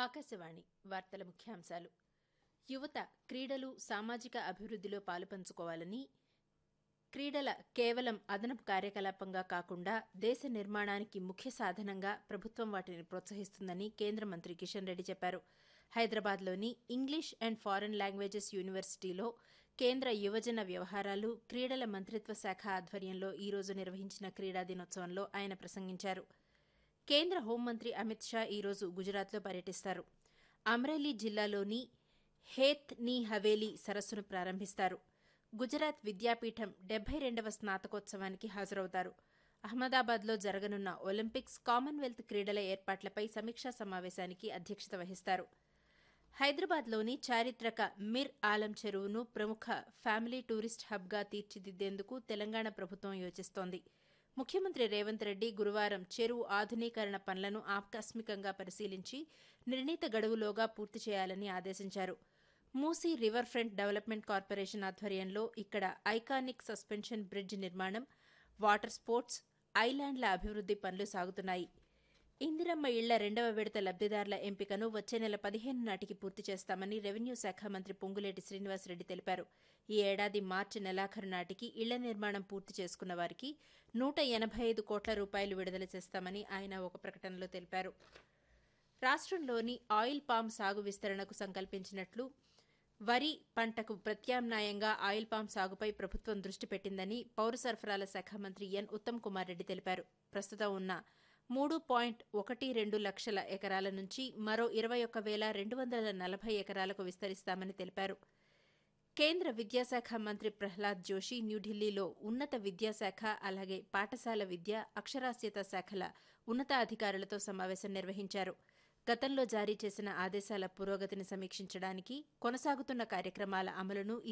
ఆకాశవాణి వార్తల ముఖ్యాంశాలు యువత క్రీడలు సామాజిక అభివృద్దిలో పాలుపంచుకోవాలని క్రీడల కేవలం అదనపు కార్యకలాపంగా కాకుండా దేశ నిర్మాణానికి ముఖ్య సాధనంగా ప్రభుత్వం వాటిని ప్రోత్సహిస్తుందని కేంద్ర మంత్రి కిషన్ రెడ్డి చెప్పారు హైదరాబాద్లోని ఇంగ్లీష్ అండ్ ఫారెన్ లాంగ్వేజెస్ యూనివర్సిటీలో కేంద్ర యువజన వ్యవహారాలు క్రీడల మంత్రిత్వ శాఖ ఆధ్వర్యంలో ఈ రోజు నిర్వహించిన క్రీడా దినోత్సవంలో ఆయన ప్రసంగించారు కేంద్ర హోంమంత్రి అమిత్ షా ఈ రోజు గుజరాత్లో పర్యటిస్తారు అమ్రేలీ జిల్లాలోని హేత్ నీ హవేలీ సరస్సును ప్రారంభిస్తారు గుజరాత్ విద్యాపీఠం డెబ్బై రెండవ స్నాతకోత్సవానికి హాజరవుతారు అహ్మదాబాద్లో జరగనున్న ఒలింపిక్స్ కామన్వెల్త్ క్రీడల ఏర్పాట్లపై సమీక్షా సమావేశానికి అధ్యక్షత వహిస్తారు హైదరాబాద్లోని చారిత్రక మిర్ ఆలం చెరువును ప్రముఖ ఫ్యామిలీ టూరిస్ట్ హబ్గా తీర్చిదిద్దేందుకు తెలంగాణ ప్రభుత్వం యోచిస్తోంది ముఖ్యమంత్రి రేవంత్ రెడ్డి గురువారం చెరువు ఆధునీకరణ పనులను ఆకస్మికంగా పరిశీలించి నిర్ణీత గడువులోగా పూర్తి చేయాలని ఆదేశించారు Musi river front development corporation ఆధ్వర్యంలో ఇక్కడ ఐకానిక్ సస్పెన్షన్ బ్రిడ్జ్ నిర్మాణం వాటర్ స్పోర్ట్స్ ఐలాండ్ల అభివృద్ది పనులు సాగుతున్నాయి ఇందిరమ్మ ఇళ్ల రెండవ విడత లబ్దిదారుల ఎంపికను వచ్చే నెల పదిహేను నాటికి పూర్తి చేస్తామని రెవెన్యూ శాఖ మంత్రి పొంగులేటి శ్రీనివాసరెడ్డి తెలిపారు ఈ ఏడాది మార్చి నెలాఖరు నాటికి ఇళ్ల నిర్మాణం పూర్తి చేసుకున్న వారికి నూట ఎనబై ఐదు కోట్ల రూపాయలు విడుదల చేస్తామని ఆయన ఒక ప్రకటనలో తెలిపారు రాష్టంలోని ఆయిల్ పామ్ సాగు విస్తరణకు సంకల్పించినట్లు వరి పంటకు ప్రత్యామ్నాయంగా ఆయిల్ పామ్ సాగుపై ప్రభుత్వం దృష్టి పెట్టిందని పౌర సరఫరాల శాఖ మంత్రి ఎన్ ఉత్తమ్ కుమార్ రెడ్డి తెలిపారు ప్రస్తుతం ఉన్న మూడు పాయింట్ ఒకటి రెండు లక్షల ఎకరాల నుంచి మరో ఇరవై ఒక్క వేల రెండు వందల నలభై ఎకరాలకు విస్తరిస్తామని తెలిపారు కేంద్ర విద్యాశాఖ మంత్రి ప్రహ్లాద్ జోషి న్యూఢిల్లీలో ఉన్నత విద్యాశాఖ అలాగే పాఠశాల విద్య అక్షరాస్యత శాఖల ఉన్నతాధికారులతో సమావేశం నిర్వహించారు గతంలో జారీ చేసిన ఆదేశాల పురోగతిని సమీక్షించడానికి కొనసాగుతున్న కార్యక్రమాల అమలును